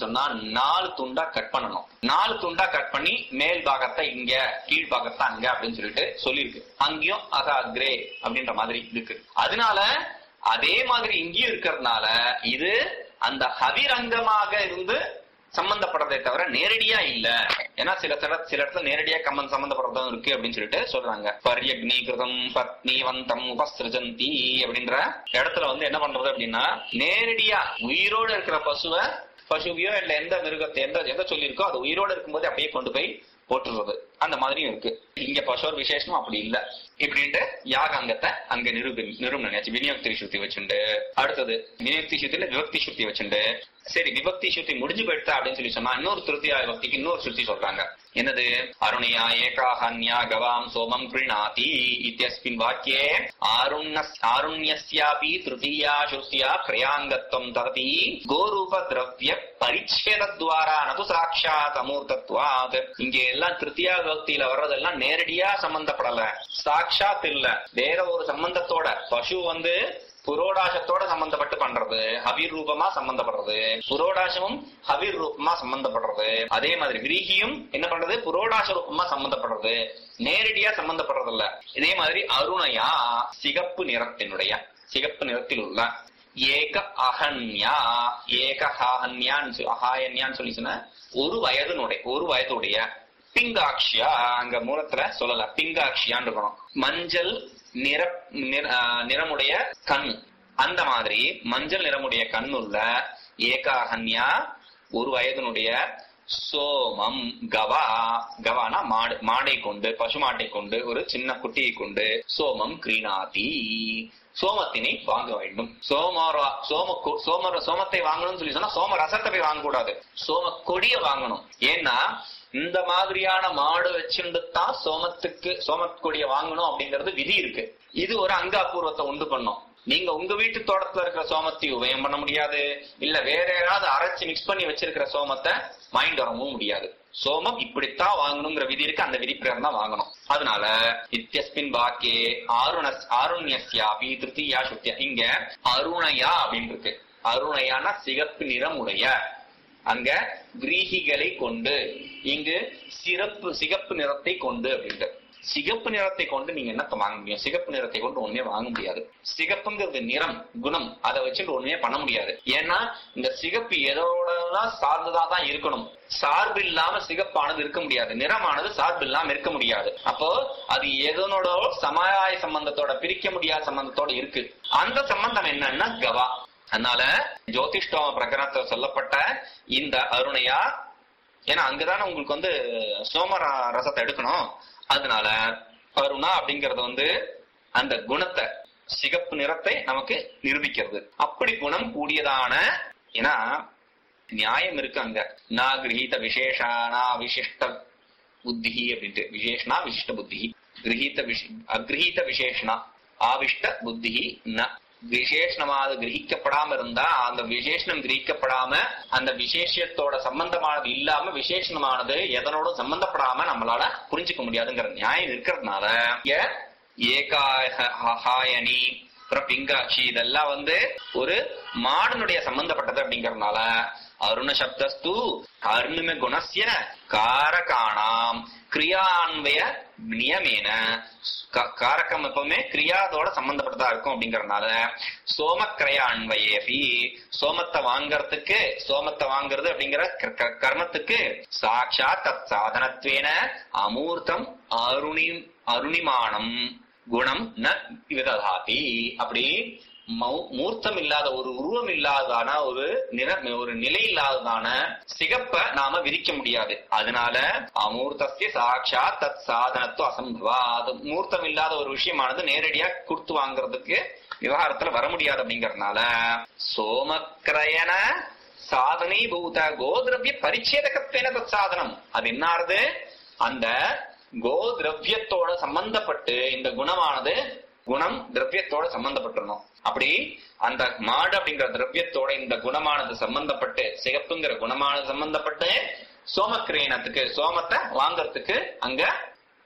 சொன்னா நாலு துண்டா கட் பண்ணணும் நாலு துண்டா கட் பண்ணி மேல் பாகத்தை இங்க கீழ் பாகத்தை அங்க அப்படின்னு சொல்லிட்டு சொல்லியிருக்கு அங்கேயும் அக அக்ரே அப்படின்ற மாதிரி இருக்கு அதனால அதே மாதிரி இங்கேயும் இருக்கிறதுனால இது அந்த ஹவிரங்கமாக இருந்து சம்பந்தப்படுறதே தவிர நேரடியா இல்ல ஏன்னா சில சில சில இடத்துல நேரடியா கம்மன் சம்பந்தப்படுறதும் இருக்கு அப்படின்னு சொல்லிட்டு சொல்றாங்க பரியக்னீகிருதம் பத்னிவந்தம் உபசிருஜந்தி அப்படின்ற இடத்துல வந்து என்ன பண்றது அப்படின்னா நேரடியா உயிரோட இருக்கிற பசுவை பசுவையோ இல்ல எந்த மிருகத்தை எந்த எதை சொல்லியிருக்கோ அது உயிரோட இருக்கும்போது அப்படியே கொண்டு போய் போட்டுறது அந்த மாதிரியும் இருக்கு இங்க பசுவர் விசேஷம் அப்படி இல்ல இப்படின்ட்டு யாகாங்கத்தை அங்க நிரூபி நிரூபணம் விநியோக்தி சுத்தி வச்சுண்டு அடுத்தது விநியோக்தி சுத்தில விபக்தி சுத்தி வச்சுண்டு சரி விபக்தி சுத்தி முடிஞ்சு போயிட்டா அப்படின்னு சொல்லி சொன்னா இன்னொரு திருத்தியா விபக்திக்கு இன்னொரு சுத்தி சொல்றாங்க என்னது அருணையா ஏகாஹன்யா கவாம் சோமம் கிருணாதி இத்தியஸ்மின் வாக்கியே ஆருண்ய ஆருண்யஸ்யாபி திருத்தீயா சுத்தியா கிரயாங்கத்வம் ததபி கோரூப திரவிய பரிச்சேதத்வாரா நது சாட்சாத் அமூர்த்தத்வாத் இங்க எல்லாம் திருத்தியா விபக்தியில வர்றதெல்லாம் நேரடியா சம்பந்தப்படல சாட்சாத் இல்ல வேற ஒரு சம்பந்தத்தோட பசு வந்து புரோடாசத்தோட சம்பந்தப்பட்டு பண்றது ஹபீர் ரூபமா சம்பந்தப்படுறது புரோடாசமும் ஹபீர் ரூபமா சம்பந்தப்படுறது அதே மாதிரி விரீகியும் என்ன பண்றது புரோடாச ரூபமா சம்பந்தப்படுறது நேரடியா சம்பந்தப்படுறது இல்ல இதே மாதிரி அருணையா சிகப்பு நிறத்தினுடைய சிகப்பு நிறத்தில் உள்ள ஏக அகன்யா ஏக அஹன்யான்னு சொல்லி அஹாயன்யான்னு சொல்லி சொன்ன ஒரு வயதுனுடைய ஒரு வயதுடைய பிங்காட்சியா அங்க மூலத்துல சொல்லல பிங்காட்சியான்னு இருக்கணும் மஞ்சள் நிற நிற- ஆஹ் நிறமுடைய கண் அந்த மாதிரி மஞ்சள் நிறமுடைய கண்ணுள்ள ஏகாகன்யா ஒரு வயதினுடைய சோமம் கவா கவானா மாடு மாடை கொண்டு பசுமாட்டை கொண்டு ஒரு சின்ன குட்டியை கொண்டு சோமம் கிரீணாதி சோமத்தினை வாங்க வேண்டும் சோமர சோம கொ- சோமர சோமத்தை வாங்கணும்னு சொல்லி சொன்னா சோம ரசத்தை போய் வாங்க கூடாது சோம கொடிய வாங்கணும் ஏன்னா இந்த மாதிரியான மாடு வச்சுட்டு தான் சோமத்துக்கு சோமக்கொடிய வாங்கணும் அப்படிங்கிறது விதி இருக்கு இது ஒரு அங்க அபூர்வத்தை உண்டு பண்ணும் நீங்க உங்க வீட்டு தோட்டத்துல இருக்கிற சோமத்தை உபயம் பண்ண முடியாது இல்ல வேற யாராவது அரைச்சு மிக்ஸ் பண்ணி வச்சிருக்கிற சோமத்தை வாங்கிட்டு வரவும் முடியாது சோமம் இப்படித்தான் வாங்கணுங்கிற விதி இருக்கு அந்த விதி பிரகாரம் தான் வாங்கணும் அதனால இத்தியஸ்மின் வாக்கே ஆருண ஆருண்யஸ்யாபி திருத்தியா சுத்தியா இங்க அருணையா அப்படின்னு இருக்கு அருணையான சிகப்பு நிறமுடைய அங்க கிரீகிகளை கொண்டு இங்கு சிறப்பு சிகப்பு நிறத்தை கொண்டு அப்படின்ட்டு சிகப்பு நிறத்தை கொண்டு நீங்க என்ன வாங்க முடியும் சிகப்பு நிறத்தை கொண்டு ஒண்ணுமே வாங்க முடியாது சிகப்புங்கிறது நிறம் குணம் அதை வச்சுட்டு ஒண்ணுமே பண்ண முடியாது ஏன்னா இந்த சிகப்பு எதோடதான் சார்ந்துதான் தான் இருக்கணும் சார்பு இல்லாம சிகப்பானது இருக்க முடியாது நிறமானது சார்பு இல்லாம இருக்க முடியாது அப்போ அது எதனோட சமாய சம்பந்தத்தோட பிரிக்க முடியாத சம்பந்தத்தோட இருக்கு அந்த சம்பந்தம் என்னன்னா கவா அதனால ஜோதிஷ்டோம பிரகரணத்துல சொல்லப்பட்ட இந்த அருணையா ஏன்னா அங்கதானே உங்களுக்கு வந்து சோம ர- ரசத்தை எடுக்கணும் அதனால அருணா அப்படிங்கறது வந்து அந்த குணத்தை சிகப்பு நிறத்தை நமக்கு நிரூபிக்கிறது அப்படி குணம் கூடியதான ஏன்னா நியாயம் இருக்கு அங்க நா கிரகீத விசேஷானா விசிஷ்ட புத்தி அப்படின்ட்டு விசேஷனா விசிஷ்ட புத்தி கிரகீத விஷ அக்ரஹீத விசேஷனா ஆவிஷ்ட புத்தி ந விசேஷணமானது கிரகிக்கப்படாம இருந்தா அந்த விசேஷணம் கிரகிக்கப்படாம அந்த விசேஷத்தோட சம்பந்தமானது இல்லாம விசேஷணமானது எதனோட சம்பந்தப்படாம நம்மளால புரிஞ்சுக்க முடியாதுங்கிற நியாயம் இருக்கிறதுனால ஏ- ஏகாயனி அப்புறம் பிங்காட்சி இதெல்லாம் வந்து ஒரு மாடனுடைய சம்பந்தப்பட்டது அப்படிங்கறதுனால அருண சப்தஸ்து அருணும குணஸ்ய காரகாணாம் கிரியான்வய நியமேன க- காரகம் எப்பவுமே கிரியாதோட சம்பந்தப்பட்டதா இருக்கும் அப்படிங்கறதுனால சோமக்கிரயான்வயேபி சோமத்தை வாங்கறதுக்கு சோமத்தை வாங்குறது அப்படிங்கிற க- க- கர்மத்துக்கு சாட்சாத் தத் சாதனத்வேன அமூர்த்தம் அருணி அருணிமானம் குணம் ந விததாதி அப்படி மௌ- மூர்த்தம் இல்லாத ஒரு உருவம் இல்லாததான ஒரு நிற ஒரு நிலை இல்லாததான சிகப்ப நாம விதிக்க முடியாது அதனால அமூர்த்தசிய சாட்சா தத் சாதனத்துவ அசம்பவா அது மூர்த்தம் இல்லாத ஒரு விஷயமானது நேரடியா கொடுத்து வாங்குறதுக்கு விவகாரத்துல வர முடியாது அப்படிங்கறதுனால சோமக்கிரயண சாதனை பூத கோதிரவிய பரிச்சேதகத்தேன தத் சாதனம் அது என்ன ஆறுது அந்த கோ திரவியத்தோட சம்பந்தப்பட்டு இந்த குணமானது குணம் திரவியத்தோட சம்பந்தப்பட்டிருந்தோம் அப்படி அந்த மாடு அப்படிங்கிற திரவியத்தோட இந்த குணமானது சம்பந்தப்பட்டு சிகப்புங்கிற குணமானது சம்பந்தப்பட்டு சோமக்கிரயணத்துக்கு சோமத்தை வாங்கறதுக்கு அங்க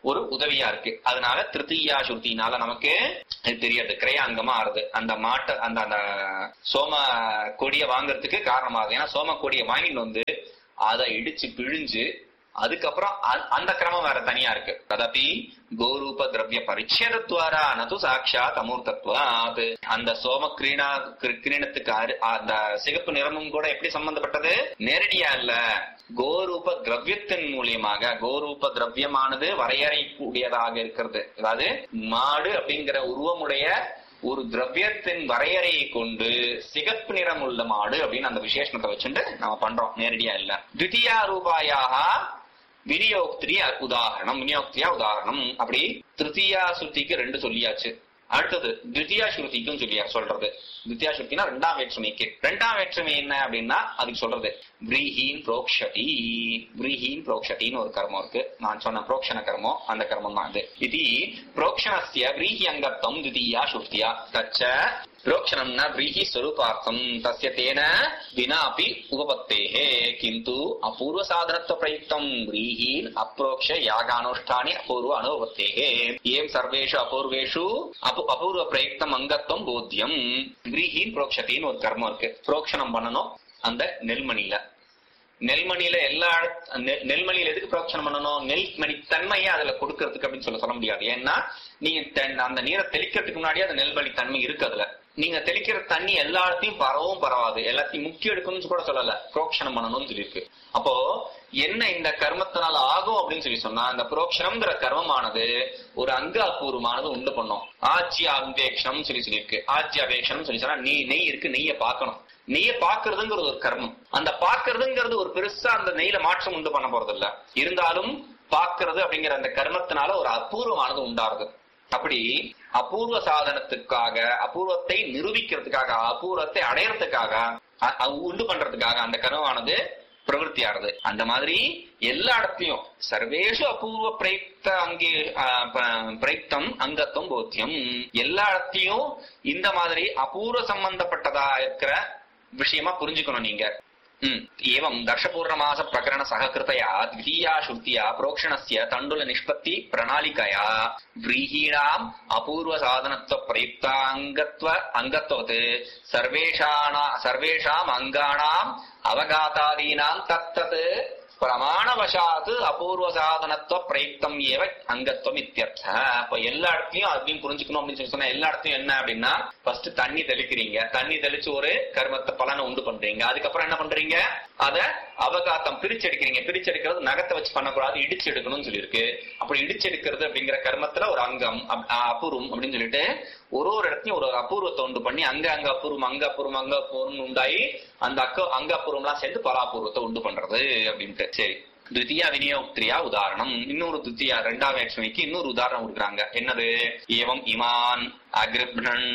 ஒரு உதவியா இருக்கு அதனால திருத்தீயா சுருத்தினால நமக்கு இது தெரியாது கிரையாங்கமா ஆறுது அந்த மாட்டை அந்த அந்த சோம கொடியை வாங்குறதுக்கு காரணமாகுது ஏன்னா சோம கொடியை வாங்கிட்டு வந்து அதை இடிச்சு பிழிஞ்சு அதுக்கப்புறம் அ- அந்த கிரமம் வேற தனியா இருக்கு ததபி கோரூப திரவிய பரிச்சேதத்வாரா நது சாட்சாத் அமூர்த்தத்வாத் அந்த சோம கிரீணா கிரி- கிரீணத்துக்கு அரு- அந்த சிகப்பு நிறமும் கூட எப்படி சம்பந்தப்பட்டது நேரடியா இல்ல கோரூப திரவியத்தின் மூலியமாக கோரூப திரவியமானது வரையறை கூடியதாக இருக்கிறது அதாவது மாடு அப்படிங்கிற உருவமுடைய ஒரு திரவியத்தின் வரையறையை கொண்டு சிகப்பு நிறம் உள்ள மாடு அப்படின்னு அந்த விசேஷணத்தை வச்சுட்டு நம்ம பண்றோம் நேரடியா இல்ல தித்தியா ரூபாயாக விநியோக்திரி உதாரணம் விநியோக்தியா உதாரணம் அப்படி திருத்தியா சுத்திக்கு ரெண்டு சொல்லியாச்சு அடுத்தது தித்தியா ஸ்ருதிக்கும் சொல்லியா சொல்றது தித்தியா ஸ்ருதினா ரெண்டாம் வேற்றுமைக்கு ரெண்டாம் வேற்றுமை என்ன அப்படின்னா அதுக்கு சொல்றது விரீஹீன் புரோக்ஷதி விரீஹீன் புரோக்ஷதின்னு ஒரு கர்மம் இருக்கு நான் சொன்ன புரோக்ஷண கர்மம் அந்த கர்மம் தான் அது இது புரோக்ஷணஸ்ய விரீஹி அங்கத்தம் தித்தியா ஸ்ருத்தியா தச்ச प्रोक्षणं न व्रीहि स्वरूपार्थं तस्य तेन विनापि उपपत्तेः किन्तु अपूर्वसाधनत्वप्रयुक्तं व्रीहीन् अप्रोक्ष यागानुष्ठाने अपूर्व अनुपत्तेः एवं सर्वेषु अपूर्वेषु अप- अपूर्वप्रयुक्तम् अङ्गत्वं போத்தியம் व्रीहीन् प्रोक्षத்தின்னு ஒரு கர்மம் இருக்கு புரோக்ஷணம் பண்ணணும் அந்த நெல்மணியில நெல்மணியில எல்லா இடத்- நெ- நெல்மணியில எதுக்கு புரோக்ஷனம் பண்ணணும் நெல்மணி தன்மையை அதுல கொடுக்கறதுக்கு அப்படின்னு சொல்ல சொல்ல முடியாது ஏன்னா நீங்க தென்- அந்த நீரை தெளிக்கிறதுக்கு முன்னாடியே அந்த நெல்மணி தன்மை இருக்கு அதுல நீங்க தெளிக்கிற தண்ணி எல்லா இடத்தையும் பரவும் பரவாது எல்லாத்தையும் முக்கிய எடுக்கணும்னு கூட சொல்லல புரோக்ஷனம் பண்ணணும்னு சொல்லியிருக்கு அப்போ என்ன இந்த கர்மத்தினால ஆகும் அப்படின்னு சொல்லி சொன்னா இந்த புரோக்ஷனம்ங்கிற கர்மமானது ஒரு அங்க அபூர்வமானது உண்டு பண்ணும் ஆஜ்ய அபேக்ஷனம் சொல்லி சொல்லியிருக்கு ஆஜ்ய அபேக்ஷனம் சொல்லி சொன்னா நீ நெய் இருக்கு நெய்யை பார்க்கணும் நெய்ய பாக்குறதுங்கிறது ஒரு கர்மம் அந்த பாக்குறதுங்கிறது ஒரு பெருசா அந்த நெய்ல மாற்றம் உண்டு பண்ண போறது இல்ல இருந்தாலும் பாக்குறது அப்படிங்கிற அந்த கர்மத்தினால ஒரு அபூர்வமானது உண்டாருது அப்படி அபூர்வ சாதனத்துக்காக அபூர்வத்தை நிரூபிக்கிறதுக்காக அபூர்வத்தை அடையறதுக்காக அ- அ- உண்டு பண்றதுக்காக அந்த கர்மமானது பிரவருத்தி ஆறுது அந்த மாதிரி எல்லா இடத்தையும் சர்வேஷு அபூர்வ பிரயுக்த அங்கே ஆ, ப- பிரயுக்தம் அங்கத்துவம் போத்தியம் எல்லா இடத்தையும் இந்த மாதிரி அபூர்வ சம்பந்தப்பட்டதா இருக்கிற விஷயமா புரிஞ்சுக்கணும் நீங்க ம். एवं दर्शपूर्णमास प्रकरण सहकृतया द्वितीया श्रुत्या प्रोक्षणस्य तण्डुल निष्पत्ति प्रणालिकया व्रीहीणाम् अपूर्व साधनत्व प्रयुक्ताङ्गत्व अङ्गत्वत् सर्वेषाणा सर्वेषाम् अङ्गाणाम् अवगातादीनाम् तत्तत् பிரமாணவசாத்து அபூர்வ சாதனத்துவ பிரயுக்தம் ஏவ அங்கத்துவம் இத்தியர்த்த அப்ப எல்லா இடத்துலயும் அதையும் புரிஞ்சுக்கணும் அப்படின்னு சொல்லி சொன்னா எல்லா இடத்துலயும் என்ன அப்படின்னா ஃபர்ஸ்ட் தண்ணி தெளிக்கிறீங்க தண்ணி தெளிச்சு ஒரு கர்மத்தை பலனை உண்டு பண்றீங்க அதுக்கப்புறம் என்ன பண்றீங்க அத அவகாத்தம் பிரிச்செடுக்கிறீங்க பிரிச்செடுக்கிறது நகத்தை வச்சு பண்ணக்கூடாது இடிச்சு எடுக்கணும்னு சொல்லியிருக்கு அப்படி இடிச்செடுக்கிறது அப்படிங்கிற கர்மத்துல ஒரு அங்கம் அப்- அ- அபூர்வம் அப்படின்னு சொல்லிட்டு ஒரு ஒரு இடத்தையும் ஒரு ஒரு அபூர்வத்தை உண்டு பண்ணி அங்க அங்க அபூர்வம் அங்க அபூர்வம் அங்க அபூர்வம் உண்டாயி அந்த அக்க அங்க அபூர்வம்லாம் சேர்ந்து பராபூர்வத்தை உண்டு பண்றது அப்படின்ட்டு சரி தித்தியா விநியோக்திரியா உதாரணம் இன்னொரு தித்தியா ரெண்டாவது வேற்றுமைக்கு இன்னொரு உதாரணம் கொடுக்குறாங்க என்னது ஏவம் இமான் அகிருப்ணன்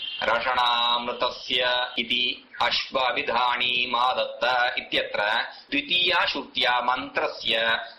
ரஷணாமிருதஸ்ய இதி அஸ்வாபிதானி மாதத்த இத்தியத்ர द्वितीया श्रुत्या மந்திரஸ்ய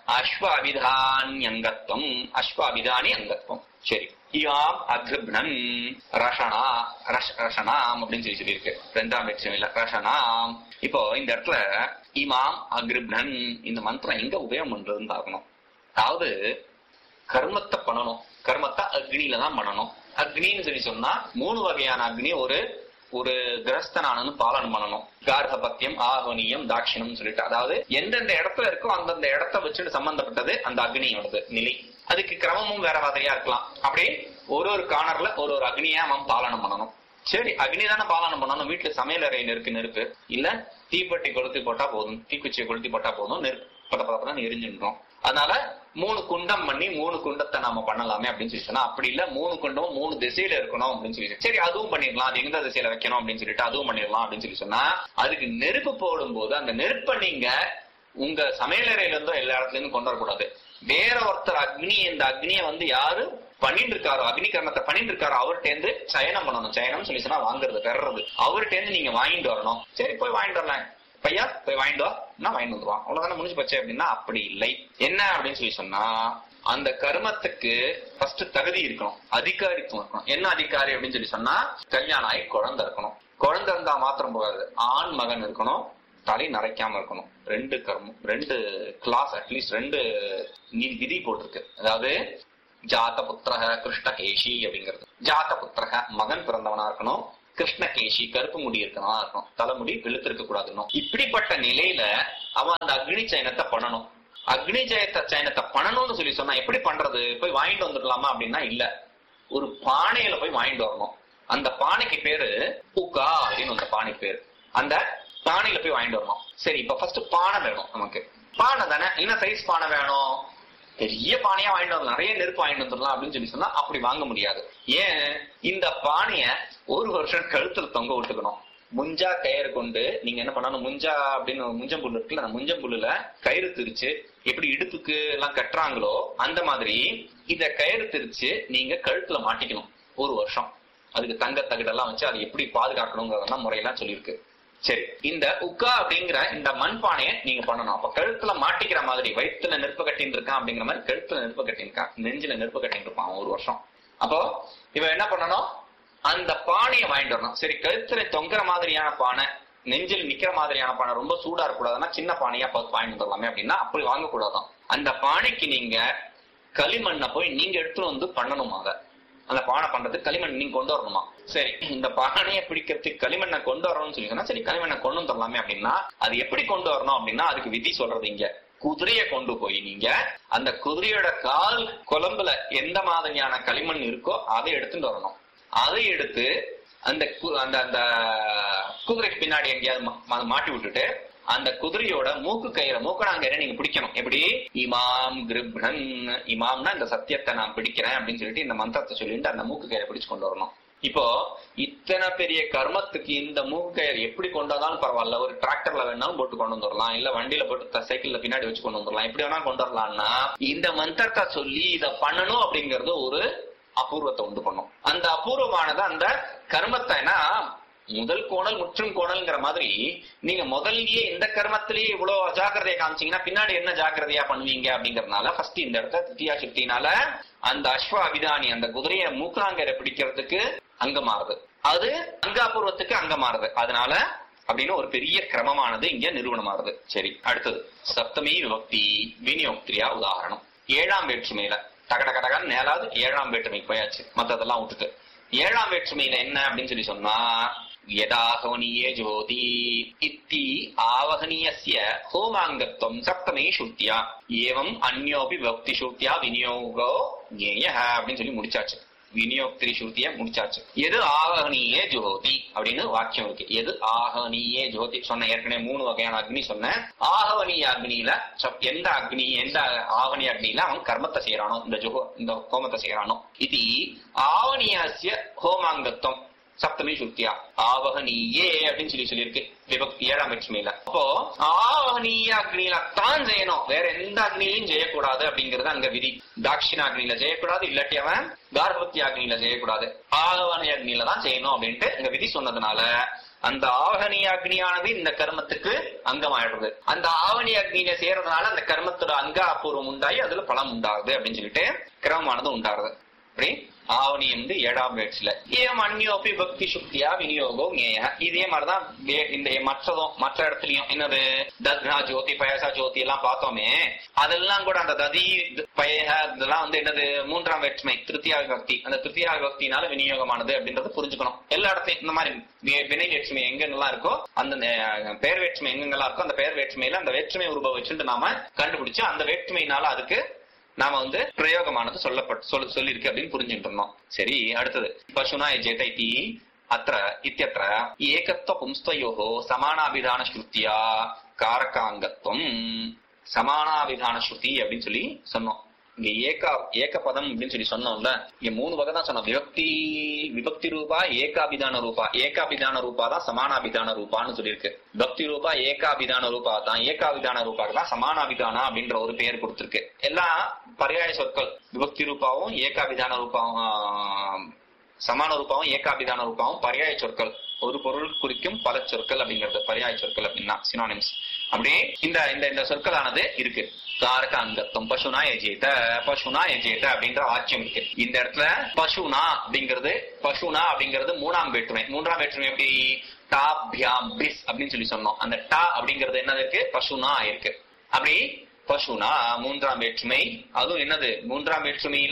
அஸ்வாபிதானியங்கத்வம் அஸ்வாபிதானி அங்கத்வம் சரி இயாம் அகிருப்ணன் ரஷனா ரஷ- ரஷனாம் அப்படின்னு சொல்லி சொல்லியிருக்கு ரெண்டாம் வேற்றுமையில ரஷனாம் இப்போ இந்த இடத்துல இமாம் அகிருப்ணன் இந்த மந்திரம் எங்க உபயோகம் பண்றதுன்னு பார்க்கணும் அதாவது கர்மத்தை பண்ணணும் கர்மத்தை அக்னியில தான் பண்ணணும் அக்னின்னு சொல்லி சொன்னா மூணு வகையான அக்னி ஒரு ஒரு கிரஸ்தனானு பாலனம் பண்ணணும் கார்கபத்தியம் ஆகோனியம் தாட்சிணம் சொல்லிட்டு அதாவது எந்தெந்த இடத்துல இருக்கோ அந்தந்த இடத்த வச்சுட்டு சம்பந்தப்பட்டது அந்த அக்னியோடது நிலை அதுக்கு கிரமமும் வேற மாதிரியா இருக்கலாம் அப்படி ஒரு ஒரு கார்னர்ல ஒரு ஒரு அக்னியா அவன் பாலனம் பண்ணணும் சரி அக்னி தானே பாலனம் பண்ணணும் வீட்டுல சமையல் அறை நெருக்கு நெருப்பு இல்ல தீப்பெட்டி கொளுத்தி போட்டா போதும் தீக்குச்சியை கொளுத்தி போட்டா போதும் நெருப்பு பத பதப்பதான் எரிஞ்சிடும் அதனால மூணு குண்டம் பண்ணி மூணு குண்டத்தை நாம பண்ணலாமே அப்படின்னு சொல்லி சொன்னா அப்படி இல்ல மூணு குண்டமும் மூணு திசையில இருக்கணும் அப்படின்னு சொல்லி சரி அதுவும் பண்ணிடலாம் அது எந்த திசையில வைக்கணும் அப்படின்னு சொல்லிட்டு அதுவும் பண்ணிடலாம் அப்படின்னு சொல்லி சொன்னா அதுக்கு நெருப்பு போடும்போது அந்த நெருப்பை நீங்க உங்க சமையலறையில இருந்தோ எல்லா இடத்துல இருந்தும் கொண்டு வரக்கூடாது வேற ஒருத்தர் அக்னி இந்த அக்னியை வந்து யாரு பண்ணிட்டு இருக்காரோ அக்னி கர்மத்தை பண்ணிட்டு இருக்காரோ அவர்கிட்ட இருந்து சயனம் பண்ணணும் சயனம் சொல்லி சொன்னா வாங்குறது பெறது அவர்கிட்ட இருந்து நீங்க வாங்கிட்டு வரணும் சரி போய் வாங்கிட்டு வரலாம் பையா போய் வாங்கிட்டு வா நான் வாங்கிட்டு வந்துருவான் அவ்வளவுதானே முடிஞ்சு போச்சு அப்படின்னா அப்படி இல்லை என்ன அப்படின்னு சொல்லி சொன்னா அந்த கர்மத்துக்கு ஃபர்ஸ்ட் தகுதி இருக்கணும் அதிகாரித்துவம் இருக்கணும் என்ன அதிகாரி அப்படின்னு சொல்லி சொன்னா கல்யாணம் ஆகி குழந்தை இருக்கணும் குழந்தை இருந்தா மாத்திரம் போகாது ஆண் மகன் இருக்கணும் தலை நரைக்காம இருக்கணும் ரெண்டு கர்மம் ரெண்டு கிளாஸ் அட்லீஸ்ட் ரெண்டு நீ- விதி போட்டிருக்கு அதாவது ஜாத புத்திரக கிருஷ்ணகேஷி அப்படிங்கிறது ஜாத புத்திரக மகன் பிறந்தவனா இருக்கணும் கிருஷ்ணகேஷி கருப்பு முடி இருக்கணும் இருக்கணும் தலைமுடி வெளுத்து இருக்க கூடாதுன்னு இப்படிப்பட்ட நிலையில அவன் அந்த அக்னி சயனத்தை பண்ணணும் அக்னி ஜெயத்த சயனத்தை பண்ணணும்னு சொல்லி சொன்னா எப்படி பண்றது போய் வாங்கிட்டு வந்துடலாமா அப்படின்னா இல்ல ஒரு பானையில போய் வாங்கிட்டு வரணும் அந்த பானைக்கு பேரு உகா அப்படின்னு அந்த பானை பேரு அந்த பானையில போய் வாங்கிட்டு வரணும் சரி இப்ப ஃபர்ஸ்ட் பானை வேணும் நமக்கு பானை தானே என்ன சைஸ் பானை வேணும் பெரிய பானையா வாங்கிட்டு வரலாம் நிறைய நெருப்பு வாங்கிட்டு வந்துடலாம் அப்படின்னு சொல்லி சொன்னா அப்படி வாங்க முடியாது ஏன் இந்த பானைய ஒரு வருஷம் கழுத்துல தொங்க விட்டுக்கணும் முஞ்சா கயிறு கொண்டு நீங்க என்ன பண்ணணும் முஞ்சா அப்படின்னு முஞ்சம்புல் இருக்குல்ல அந்த முஞ்சம்புல்லுல கயிறு திரிச்சு எப்படி இடுப்புக்கு எல்லாம் கட்டுறாங்களோ அந்த மாதிரி இத கயிறு திரிச்சு நீங்க கழுத்துல மாட்டிக்கணும் ஒரு வருஷம் அதுக்கு தங்க தகடெல்லாம் வச்சு அதை எப்படி பாதுகாக்கணுங்கிறதெல்லாம் முறையெல்லாம் சொல்லியிருக்கு சரி இந்த உக்கா அப்படிங்கிற இந்த மண்பானையை நீங்க பண்ணணும் அப்ப கழுத்துல மாட்டிக்கிற மாதிரி வயிற்றுல நெருப்பு கட்டின்னு இருக்கான் அப்படிங்கிற மாதிரி கழுத்துல நெருப்பு கட்டின்னு இருக்கான் நெஞ்சில நெருப்பு கட்டின்னு இருப்பான் அவன் ஒரு வருஷம் அப்போ இவன் என்ன பண்ணணும் அந்த பானையை வாங்கிட்டு வரணும் சரி கழுத்துல தொங்குற மாதிரியான பானை நெஞ்சில் நிக்கிற மாதிரியான பானை ரொம்ப சூடா இருக்கக்கூடாதுன்னா சின்ன பானையா பார்த்து வாங்கிட்டு வரலாமே அப்படின்னா அப்படி வாங்கக்கூடாதான் அந்த பானைக்கு நீங்க களிமண்ணை போய் நீங்க எடுத்துட்டு வந்து பண்ணணும் அதை அந்த பானை பண்றதுக்கு களிமண் நீங்க கொண்டு வரணுமா சரி இந்த பானையை பிடிக்கிறதுக்கு களிமண்ணை கொண்டு வரணும்னு சொல்லி சொன்னா சரி களிமண்ணை கொண்டு வந்துடலாமே அப்படின்னா அது எப்படி கொண்டு வரணும் அப்படின்னா அதுக்கு விதி சொல்றது இங்க குதிரையை கொண்டு போய் நீங்க அந்த குதிரையோட கால் குழம்புல எந்த மாதிரியான களிமண் இருக்கோ அதை எடுத்துட்டு வரணும் அதை எடுத்து அந்த கு- அந்த அந்த குதிரைக்கு பின்னாடி எங்கேயாவது மா- மா- மாட்டி விட்டுட்டு அந்த குதிரையோட மூக்கு கயிறை மூக்கணாங்கயிறை நீங்க பிடிக்கணும் எப்படி இமாம் கிருப்ணன் இமாம்னா இந்த சத்தியத்தை நான் பிடிக்கிறேன் அப்படின்னு சொல்லிட்டு இந்த மந்திரத்தை சொல்லிட்டு அந்த மூக்கு கயிறை பிடிச்சு கொண்டு வரணும் இப்போ இத்தனை பெரிய கர்மத்துக்கு இந்த மூக்கு கயிறு எப்படி கொண்டு வந்தாலும் பரவாயில்ல ஒரு டிராக்டர்ல வேணாலும் போட்டு கொண்டு வந்துடலாம் இல்ல வண்டியில போட்டு த- சைக்கிள்ல பின்னாடி வச்சு கொண்டு வந்துடலாம் எப்படி வேணா கொண்டு வரலாம்னா இந்த மந்திரத்தை சொல்லி இத பண்ணணும் அப்படிங்கறது ஒரு அபூர்வத்தை உண்டு பண்ணும் அந்த அபூர்வமானது அந்த கர்மத்தைனா முதல் கோணல் முற்றும் கோணல்ங்கிற மாதிரி நீங்க முதல்லயே இந்த கர்மத்திலேயே இவ்வளவு அஜாக்கிரதையை காமிச்சீங்கன்னா பின்னாடி என்ன ஜாக்கிரதையா பண்ணுவீங்க அப்படிங்கறதுனால ஃபர்ஸ்ட் இந்த இடத்த தித்தியா சக்தினால அந்த அஸ்வ அபிதானி அந்த குதிரையை மூக்கலாங்கரை பிடிக்கிறதுக்கு அங்க மாறுது அது அங்காபூர்வத்துக்கு அங்க மாறுது அதனால அப்படின்னு ஒரு பெரிய கிரமமானது இங்க நிறுவனமாறுது சரி அடுத்தது சப்தமி விபக்தி விநியோக்திரியா உதாரணம் ஏழாம் வேற்றுமையில டக டக டகன்னு நேராவது ஏழாம் வேற்றுமைக்கு போயாச்சு மத்ததெல்லாம் விட்டுட்டு ஏழாம் வேற்றுமையில என்ன அப்படின்னு சொல்லி சொன்னா யதாகவனியே ஜோதி இத்தி ஆவகனீயஸ்ய ஹோமாங்கத்வம் சப்தமே ஸ்ருத்தியா ஏவம் அந்யோபி பக்தி ஸ்ருத்தியா விநியோகோ ஞேய அப்படின்னு சொல்லி முடிச்சாச்சு விநியோக்திரி ஸ்ருதிய முடிச்சாச்சு எது ஆகனியே ஜோதி அப்படின்னு வாக்கியம் இருக்கு எது ஆகனியே ஜோதி சொன்ன ஏற்கனவே மூணு வகையான அக்னி சொன்னேன் ஆகவனிய அக்னியில சப்- எந்த அக்னி எந்த ஆவணி அக்னியில அவன் கர்மத்தை செய்யறானோ இந்த ஜுகோ இந்த ஹோமத்தை செய்யறானோ இது ஆவணியசிய ஹோமாங்கத்துவம் சப்தமி சுத்தியா ஆவகனீயே அப்படின்னு சொல்லி சொல்லியிருக்கு விபக்தி ஏழாம் லட்சுமியில அப்போ ஆவகனீய அக்னியில தான் செய்யணும் வேற எந்த அக்னியிலையும் செய்யக்கூடாது அப்படிங்கறது அங்க விதி தாட்சிணாக்னியில செய்யக்கூடாது இல்லாட்டி அவன் கார்பத்தி அக்னியில செய்யக்கூடாது ஆவணி அக்னியில தான் செய்யணும் அப்படின்ட்டு இங்க விதி சொன்னதுனால அந்த ஆவகனி அக்னியானது இந்த கர்மத்துக்கு அங்கமாயிடுறது அந்த ஆவணி அக்னியில செய்யறதுனால அந்த கர்மத்தோட அங்க அபூர்வம் உண்டாகி அதுல பலம் உண்டாகுது அப்படின்னு சொல்லிட்டு கிரமமானது உண்டாகுது அப்படி ஆவணி வந்து ஏழாம் வேட்ஸ்ல ஏம் அந்யோபி பக்தி சுக்தியா விநியோகம் ஞேய இதே மாதிரிதான் வே- இந்த மற்றதும் மற்ற இடத்துலயும் என்னது தத்னா ஜோதி பயசா ஜோதி எல்லாம் பார்த்தோமே அதெல்லாம் கூட அந்த ததி பயக இதெல்லாம் வந்து என்னது மூன்றாம் வேற்றுமை திருத்தியா விபக்தி அந்த திருத்தியா விபக்தினால விநியோகமானது அப்படின்றத புரிஞ்சுக்கணும் எல்லா இடத்தையும் இந்த மாதிரி வி- வினை வேற்றுமை எங்கெங்கெல்லாம் இருக்கோ அந்த நே- பெயர் வேற்றுமை எங்கெங்கெல்லாம் இருக்கோ அந்த பெயர் வேற்றுமையில அந்த வேற்றுமை உருவம் வச்சுட்டு நாம கண்டுபிடிச்சு அந்த வேற்றுமையினால அதுக்கு நாம வந்து பிரயோகமானது சொல்லப்பட்டு சொல் சொல்லியிருக்கு அப்படின்னு புரிஞ்சுட்டு இருந்தோம் சரி அடுத்தது பசுனா எஜேத இதி அത്ര இத்தியത്ര ஏகத்துவ பும்ஸ்தயோகோ சமானாபிதான ஸ்ருத்தியா காரகாங்கத்துவம் சமானாபிதான ஸ்ருதி அப்படின்னு சொல்லி சொன்னோம் இங்க ஏகா ஏக பதம் அப்படின்னு சொல்லி சொன்னோம்ல இங்க மூணு வகை தான் சொன்னோம் விபக்தி விபக்தி ரூபா ஏகாபிதான ரூபா ஏகாபிதான ரூபா தான் சமானாபிதான ரூபான்னு சொல்லியிருக்கு பக்தி ரூபா ஏகாபிதான ரூபா தான் ஏகாபிதான ரூபாக்கு தான் சமானாபிதானா அப்படின்ற ஒரு பெயர் கொடுத்திருக்கு எல்லாம் பர்யாய சொற்கள் விபக்தி ரூபாவும் ஏகாபிதான ரூபாவும் ஆஹ், சமான ரூபாவும் ஏகாபிதான ரூபாவும் பர்யாய சொற்கள் ஒரு பொருள் குறிக்கும் பல சொற்கள் அப்படிங்கிறது பர்யாய சொற்கள் அப்படின்னா சினானிம்ஸ் அப்படியே இந்த இந்த இந்த சொற்களானது இருக்கு காரக அங்கத்துவம் பசுனா எஜேத பசுனா எஜேத அப்படின்ற வாக்கியம் இருக்கு இந்த இடத்துல பசுனா அப்படிங்கிறது பசுனா அப்படிங்கிறது மூணாம் வேற்றுமை மூன்றாம் வேற்றுமை எப்படி டாபியாம் பிஸ் அப்படின்னு சொல்லி சொன்னோம் அந்த டா அப்படிங்கிறது என்னது இருக்கு பசுனா இருக்கு அப்படி பசுனா மூன்றாம் வேற்றுமை அதுவும் என்னது மூன்றாம் வேற்றுமையில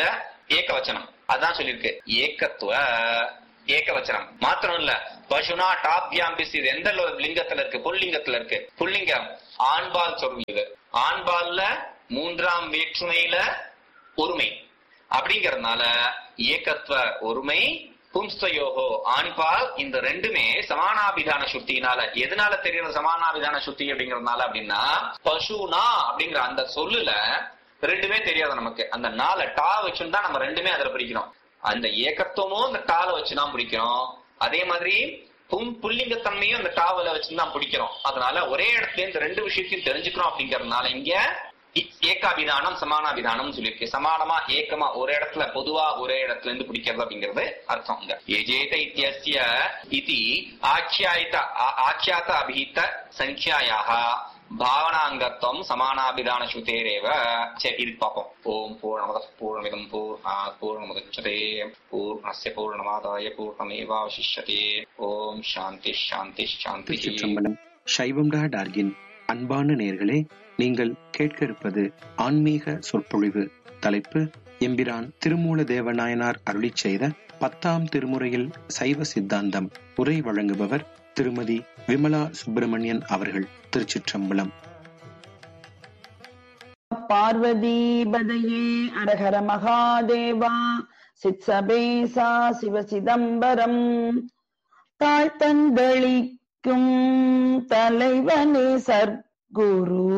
ஏகவச்சனம் அதான் சொல்லியிருக்கு ஏகத்துவ ஏகவச்சனம் மாத்திரம் இல்ல பசுனா டாப்யாம் பிஸ் இது எந்த லிங்கத்துல இருக்கு புல்லிங்கத்துல இருக்கு புல்லிங்கம் ஆண்பால் சொல்லுது ஆண்பால்ல மூன்றாம் வேற்றுமையில ஒருமை அப்படிங்கறதுனால ஏகத்துவ ஒருமை பும்ஸ்தயோகோ ஆண்பால் இந்த ரெண்டுமே சமானாபிதான சுத்தினால எதனால தெரியுது சமானாபிதான சுத்தி அப்படிங்கறதுனால அப்படின்னா பசுனா அப்படிங்கிற அந்த சொல்லுல ரெண்டுமே தெரியாது நமக்கு அந்த நாளை டா வச்சுன்னு தான் நம்ம ரெண்டுமே அதுல பிரிக்கிறோம் அந்த ஏகத்துவமும் அந்த டால வச்சுதான் பிடிக்கிறோம் அதே மாதிரி பும் புல்லிங்கத்தன்மையும் அந்த டாவல வச்சுதான் பிடிக்கிறோம் அதனால ஒரே இடத்துல இந்த ரெண்டு விஷயத்தையும் தெரிஞ்சுக்கிறோம் அப்படிங்கறதுனால இங்க ஏகாபிதானம் சமானாபிதானம் சொல்லியிருக்கு சமானமா ஏக்கமா ஒரு இடத்துல பொதுவா ஒரே இடத்துல இருந்து பிடிக்கிறது அப்படிங்கிறது அர்த்தம் இங்க ஏஜேத இத்தியஸ்ய இதி ஆக்கியாயித ஆக்கியாத்த அபிஹித சங்கியாயாக பாவனாங்கத்துவம் சமானாபிதான ஸ்ருதேரேவ சரி இது பார்ப்போம் ஓம் பூர்ணமத பூர்ணமிதம் பூர்ணா பூர்ணமுதச்சதே பூர்ணஸ்ய பூர்ணமாதாய பூர்ணமேவாவசிஷ்யதே ஓம் சாந்தி சாந்தி சாந்தி திருச்சிற்றம்பலம் சைவம் டா டார்கின் அன்பான நேர்களே நீங்கள் கேட்க இருப்பது ஆன்மீக சொற்பொழிவு தலைப்பு எம்பிரான் திருமூல தேவநாயனார் அருளி செய்த பத்தாம் திருமுறையில் சைவ சித்தாந்தம் உரை வழங்குபவர் திருமதி விமலா சுப்பிரமணியன் அவர்கள் திருச்சிற்றம்பலம் பார்வதீபதையே அரஹர மகாதேவா சித்சபேசா சிவ சிதம்பரம் தாழ்த்தந்தளிக்கும் தலைவனே சர்க்குரு